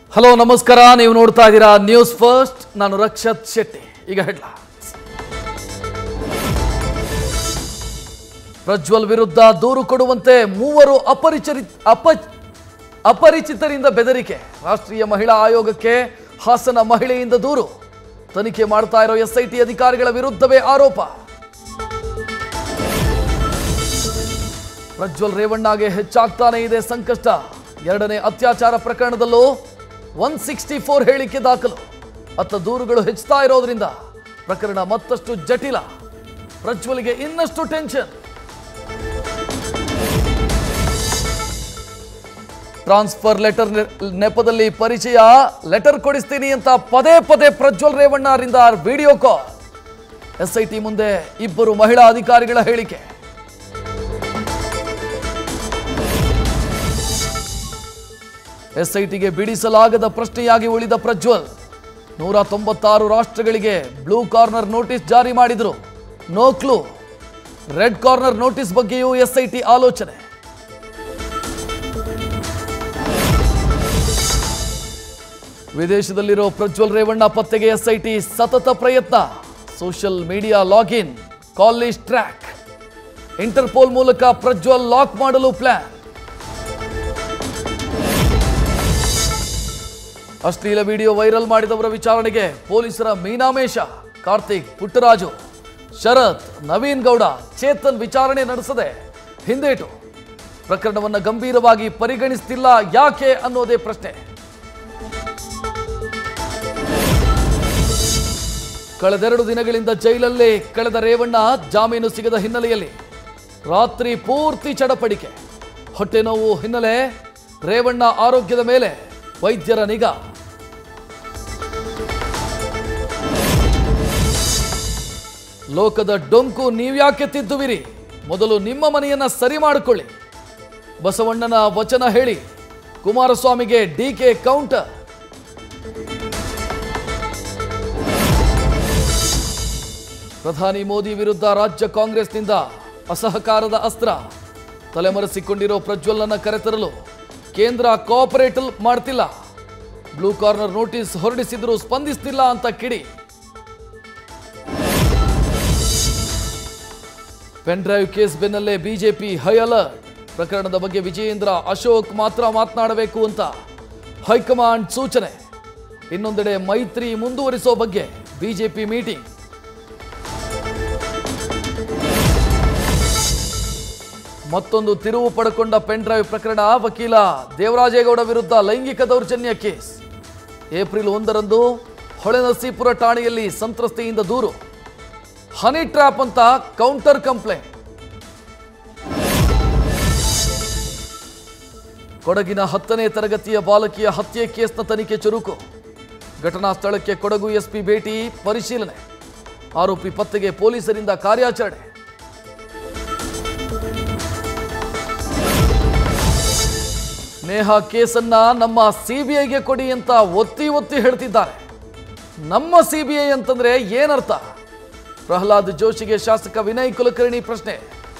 hello ನಮಸ್ಕಾರ ನೀವು ನೋಡ್ತಾ ಇದ್ದೀರಾ ನ್ಯೂಸ್ ಫಸ್ಟ್ ನಾನು ರಕ್ಷತ್ ಶೆಟ್ಟಿ ಈಗ ಹೆಡ್ಲೈನ್ಸ್ ಪ್ರಜ್ವಲ್ ವಿರುದ್ಧ ದೂರು ಕೊಡುವಂತೆ ಮೂವರು ಅಪರಿಚರಿ ಅಪ ಅಪರಿಚಿತರಿಂದ ಬೆದರಿಕೆ ರಾಷ್ಟ್ರೀಯ ಮಹಿಳಾ ಆಯೋಗಕ್ಕೆ ಹಾಸನ ಮಹಿಳೆಯಿಂದ ದೂರು ತನಿಖೆ ಮಾಡ್ತಾ ಇರೋ ಎಸ್ಐಟಿ ಅಧಿಕಾರಿಗಳ ವಿರುದ್ಧವೇ ಆರೋಪ ಪ್ರಜ್ವಲ್ ರೇವಣ್ಣಗೆ ಹೆಚ್ಚಾಗ್ತಾನೇ ಇದೆ ಸಂಕಷ್ಟ ಎರಡನೇ ಅತ್ಯಾಚಾರ ಪ್ರಕರಣದಲ್ಲೂ ಒನ್ ಸಿಕ್ಸ್ಟಿ ಫೋರ್ ಹೇಳಿಕೆ ದಾಖಲು ಅತ್ತ ದೂರುಗಳು ಹೆಚ್ಚುತ್ತಾ ಇರೋದ್ರಿಂದ ಪ್ರಕರಣ ಮತ್ತಷ್ಟು ಜಟಿಲ ಪ್ರಜ್ವಲ್ಗೆ ಇನ್ನಷ್ಟು ಟೆನ್ಷನ್ ಟ್ರಾನ್ಸ್ಫರ್ ಲೆಟರ್ ನೆಪದಲ್ಲಿ ಪರಿಚಯ ಲೆಟರ್ ಕೊಡಿಸ್ತೀನಿ ಅಂತ ಪದೇ ಪದೇ ಪ್ರಜ್ವಲ್ ರೇವಣ್ಣ ಅವರಿಂದ ವಿಡಿಯೋ ಕಾಲ್ ಎಸ್ಐಟಿ ಮುಂದೆ ಇಬ್ಬರು ಮಹಿಳಾ ಅಧಿಕಾರಿಗಳ ಹೇಳಿಕೆ ಎಸ್ಐಟಿಗೆ ಬಿಡಿಸಲಾಗದ ಪ್ರಶ್ನೆಯಾಗಿ ಉಳಿದ ಪ್ರಜ್ವಲ್ ನೂರ ತೊಂಬತ್ತಾರು ರಾಷ್ಟ್ರಗಳಿಗೆ ಬ್ಲೂ ಕಾರ್ನರ್ ನೋಟಿಸ್ ಜಾರಿ ಮಾಡಿದ್ರು no clue red corner notice ಬಗ್ಗೆಯೂ ಎಸ್ಐಟಿ ಆಲೋಚನೆ ವಿದೇಶದಲ್ಲಿರೋ ಪ್ರಜ್ವಲ್ ರೇವಣ್ಣ ಪತ್ತೆಗೆ ಎಸ್ಐಟಿ ಸತತ ಪ್ರಯತ್ನ social media login call list track Interpol ಮೂಲಕ ಪ್ರಜ್ವಲ್ ಲಾಕ್ ಮಾಡಲು ಪ್ಲಾನ್ ಅಶ್ಲೀಲ ವಿಡಿಯೋ ವೈರಲ್ ಮಾಡಿದವರ ವಿಚಾರಣೆಗೆ ಪೊಲೀಸರ ಮೀನಾಮೇಶ ಕಾರ್ತಿಕ್ ಪುಟ್ಟರಾಜು ಶರತ್ ನವೀನ್ ಗೌಡ ಚೇತನ್ ವಿಚಾರಣೆ ನಡೆಸದೆ ಹಿಂದೇಟು ಪ್ರಕರಣವನ್ನು ಗಂಭೀರವಾಗಿ ಪರಿಗಣಿಸ್ತಿಲ್ಲ ಯಾಕೆ ಅನ್ನೋದೇ ಪ್ರಶ್ನೆ ಕಳೆದೆರಡು ದಿನಗಳಿಂದ ಜೈಲಲ್ಲೇ ಕಳೆದ ರೇವಣ್ಣ ಜಾಮೀನು ಸಿಗದ ಹಿನ್ನೆಲೆಯಲ್ಲಿ ರಾತ್ರಿ ಪೂರ್ತಿ ಚಡಪಡಿಕೆ ಹೊಟ್ಟೆ ನೋವು ಹಿನ್ನೆಲೆ ರೇವಣ್ಣ ಆರೋಗ್ಯದ ಮೇಲೆ ವೈದ್ಯರ ನಿಗಾ ಲೋಕದ ಡೊಂಕು ನೀವ್ಯಾಕೆ ತಿದ್ದುವಿರಿ ಮೊದಲು ನಿಮ್ಮ ಮನೆಯನ್ನ ಸರಿ ಮಾಡಿಕೊಳ್ಳಿ ಬಸವಣ್ಣನ ವಚನ ಹೇಳಿ ಕುಮಾರಸ್ವಾಮಿಗೆ ಡಿಕೆ ಕೌಂಟರ್ ಪ್ರಧಾನಿ ಮೋದಿ ವಿರುದ್ಧ ರಾಜ್ಯ ಕಾಂಗ್ರೆಸ್ನಿಂದ ಅಸಹಕಾರದ ಅಸ್ತ್ರ ತಲೆಮರೆಸಿಕೊಂಡಿರೋ ಪ್ರಜ್ವಲ್ನ ಕರೆತರಲು ಕೇಂದ್ರ ಕೋಆಪರೇಟಲ್ ಮಾಡ್ತಿಲ್ಲ ಬ್ಲೂ ಕಾರ್ನರ್ ನೋಟಿಸ್ ಹೊರಡಿಸಿದ್ರು ಸ್ಪಂದಿಸ್ತಿಲ್ಲ ಅಂತ ಕಿಡಿ ಪೆನ್ ಡ್ರೈವ್ ಕೇಸ್ ಬೆನ್ನಲ್ಲೇ ಬಿಜೆಪಿ ಹೈ ಅಲರ್ಟ್ ಪ್ರಕರಣದ ಬಗ್ಗೆ ವಿಜಯೇಂದ್ರ ಅಶೋಕ್ ಮಾತ್ರ ಮಾತನಾಡಬೇಕು ಅಂತ ಹೈಕಮಾಂಡ್ ಸೂಚನೆ ಇನ್ನೊಂದೆಡೆ ಮೈತ್ರಿ ಮುಂದುವರಿಸೋ ಬಗ್ಗೆ ಬಿಜೆಪಿ ಮೀಟಿಂಗ್ ಮತ್ತೊಂದು ತಿರುವು ಪಡ್ಕೊಂಡ ಪೆನ್ ಡ್ರೈವ್ ಪ್ರಕರಣ ವಕೀಲ ದೇವರಾಜೇಗೌಡ ವಿರುದ್ಧ ಲೈಂಗಿಕ ದೌರ್ಜನ್ಯ ಕೇಸ್ ಏಪ್ರಿಲ್ ಒಂದರಂದು ಹೊಳೆನರಸೀಪುರ ಠಾಣೆಯಲ್ಲಿ ಸಂತ್ರಸ್ತೆಯಿಂದ ದೂರು ಹನಿ ಟ್ರ್ಯಾಪ್ ಅಂತ ಕೌಂಟರ್ ಕಂಪ್ಲೇಂಟ್ ಕೊಡಗಿನ ಹತ್ತನೇ ತರಗತಿಯ ಬಾಲಕಿಯ ಹತ್ಯೆ ಕೇಸ್ನ ತನಿಖೆ ಚುರುಕು ಘಟನಾ ಸ್ಥಳಕ್ಕೆ ಕೊಡಗು ಎಸ್ಪಿ ಭೇಟಿ ಪರಿಶೀಲನೆ ಆರೋಪಿ ಪತ್ತೆಗೆ ಪೊಲೀಸರಿಂದ ಕಾರ್ಯಾಚರಣೆ ನೇಹಾ ಕೇಸನ್ನ ನಮ್ಮ ಸಿಬಿಐಗೆ ಕೊಡಿ ಅಂತ ಒತ್ತಿ ಒತ್ತಿ ಹೇಳ್ತಿದ್ದಾರೆ ನಮ್ಮ ಸಿಬಿಐ ಅಂತಂದ್ರೆ ಏನರ್ಥ ಪ್ರಹ್ಲಾದ್ ಜೋಶಿಗೆ ಶಾಸಕ ವಿನಯ್ ಕುಲಕರ್ಣಿ ಪ್ರಶ್ನೆ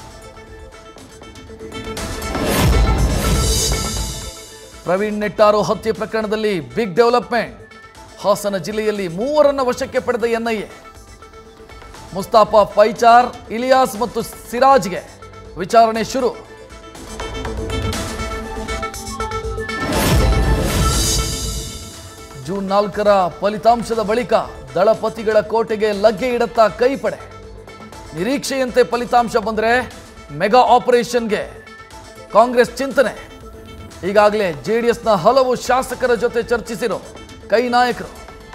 ಪ್ರವೀಣ್ ನೆಟ್ಟಾರೋ ಹತ್ಯೆ ಪ್ರಕರಣದಲ್ಲಿ ಬಿಗ್ ಡೆವಲಪ್ಮೆಂಟ್ ಹಾಸನ ಜಿಲ್ಲೆಯಲ್ಲಿ ಮೂವರನ್ನ ವಶಕ್ಕೆ ಪಡೆದ ಎನ್ಐಎ ಮುಸ್ತಾಫಾ ಪೈಚಾರ್ ಇಲಿಯಾಸ್ ಮತ್ತು ಸಿರಾಜ್ಗೆ ವಿಚಾರಣೆ ಶುರು ಜೂನ್ ನಾಲ್ಕರ ಫಲಿತಾಂಶದ ಬಳಿಕ ದಳಪತಿಗಳ ಕೋಟೆಗೆ ಲಗ್ಗೆ ಇಡತ್ತಾ ಕೈಪಡೆ ನಿರೀಕ್ಷೆಯಂತೆ ಫಲಿತಾಂಶ ಬಂದರೆ ಮೆಗಾ ಆಪರೇಷನ್ಗೆ ಕಾಂಗ್ರೆಸ್ ಚಿಂತನೆ ಈಗಾಗಲೇ ಜೆಡಿಎಸ್ನ ಹಲವು ಶಾಸಕರ ಜೊತೆ ಚರ್ಚಿಸಿರೋ ಕೈ ನಾಯಕರು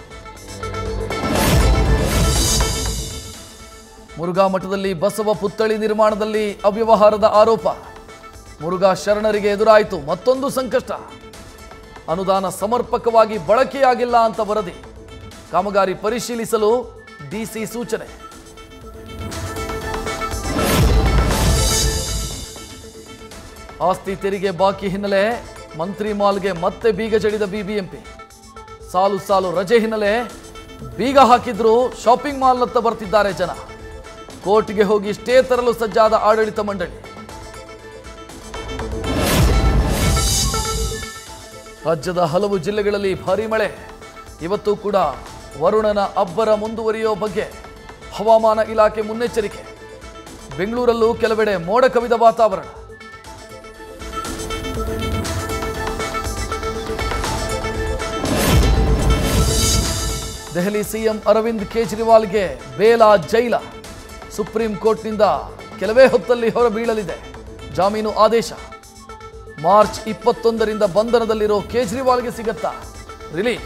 ಮುರುಘಾ ಮಠದಲ್ಲಿ ಬಸವ ಪುತ್ಥಳಿ ನಿರ್ಮಾಣದಲ್ಲಿ ಅವ್ಯವಹಾರದ ಆರೋಪ ಮುರುಘಾ ಶರಣರಿಗೆ ಎದುರಾಯಿತು ಮತ್ತೊಂದು ಸಂಕಷ್ಟ ಅನುದಾನ ಸಮರ್ಪಕವಾಗಿ ಬಳಕೆಯಾಗಿಲ್ಲ ಅಂತ ವರದಿ ಕಾಮಗಾರಿ ಪರಿಶೀಲಿಸಲು ಡಿಸಿ ಸೂಚನೆ ಆಸ್ತಿ ತೆರಿಗೆ ಬಾಕಿ ಹಿನ್ನೆಲೆ ಮಂತ್ರಿ ಮಾಲ್ಗೆ ಮತ್ತೆ ಬೀಗ ಜಡಿದ ಬಿಬಿಎಂಪಿ ಸಾಲು ಸಾಲು ರಜೆ ಹಿನ್ನೆಲೆ ಬೀಗ ಹಾಕಿದ್ರು ಶಾಪಿಂಗ್ ಮಾಲ್ನತ್ತ ಬರ್ತಿದ್ದಾರೆ ಜನ ಕೋರ್ಟ್ಗೆ ಹೋಗಿ ಸ್ಟೇ ತರಲು ಸಜ್ಜಾದ ಆಡಳಿತ ಮಂಡಳಿ ರಾಜ್ಯದ ಹಲವು ಜಿಲ್ಲೆಗಳಲ್ಲಿ ಭಾರೀ ಮಳೆ ಇವತ್ತು ಕೂಡ ವರುಣನ ಅಬ್ಬರ ಮುಂದುವರಿಯೋ ಬಗ್ಗೆ ಹವಾಮಾನ ಇಲಾಖೆ ಮುನ್ನೆಚ್ಚರಿಕೆ ಬೆಂಗಳೂರಲ್ಲೂ ಕೆಲವೆಡೆ ಮೋಡ ಕವಿದ ವಾತಾವರಣ ದೆಹಲಿ ಸಿಎಂ ಅರವಿಂದ್ ಕೇಜ್ರಿವಾಲ್ಗೆ ಬೇಲ ಜೈಲ ಸುಪ್ರೀಂ ಕೋರ್ಟ್ನಿಂದ ಕೆಲವೇ ಹೊತ್ತಲ್ಲಿ ಹೊರಬೀಳಲಿದೆ ಜಾಮೀನು ಆದೇಶ ಮಾರ್ಚ್ ಇಪ್ಪತ್ತೊಂದರಿಂದ ಬಂಧನದಲ್ಲಿರೋ ಕೇಜ್ರಿವಾಲ್ಗೆ ಸಿಗತ್ತಾ ರಿಲೀಫ್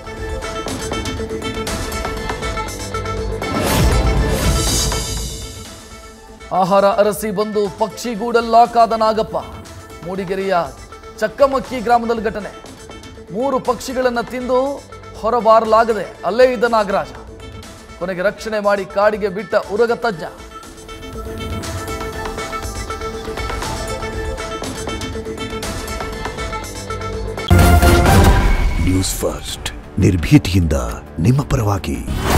ಆಹಾರ ಅರಸಿ ಬಂದು ಪಕ್ಷಿಗೂಡಲ್ಲಾಕಾದ ನಾಗಪ್ಪ ಮೂಡಿಗೆರೆಯ ಚಕ್ಕಮಕ್ಕಿ ಗ್ರಾಮದಲ್ಲಿ ಘಟನೆ ಮೂರು ಪಕ್ಷಿಗಳನ್ನು ತಿಂದು ಹೊರಬಾರಲಾಗದೆ ಅಲ್ಲೇ ಇದ್ದ ನಾಗರಾಜ ಕೊನೆಗೆ ರಕ್ಷಣೆ ಮಾಡಿ ಕಾಡಿಗೆ ಬಿಟ್ಟ ಉರಗ ತಜ್ಞ ನ್ಯೂಸ್ ಫಸ್ಟ್ ನಿರ್ಭೀತಿಯಿಂದ ನಿಮ್ಮ ಪರವಾಗಿ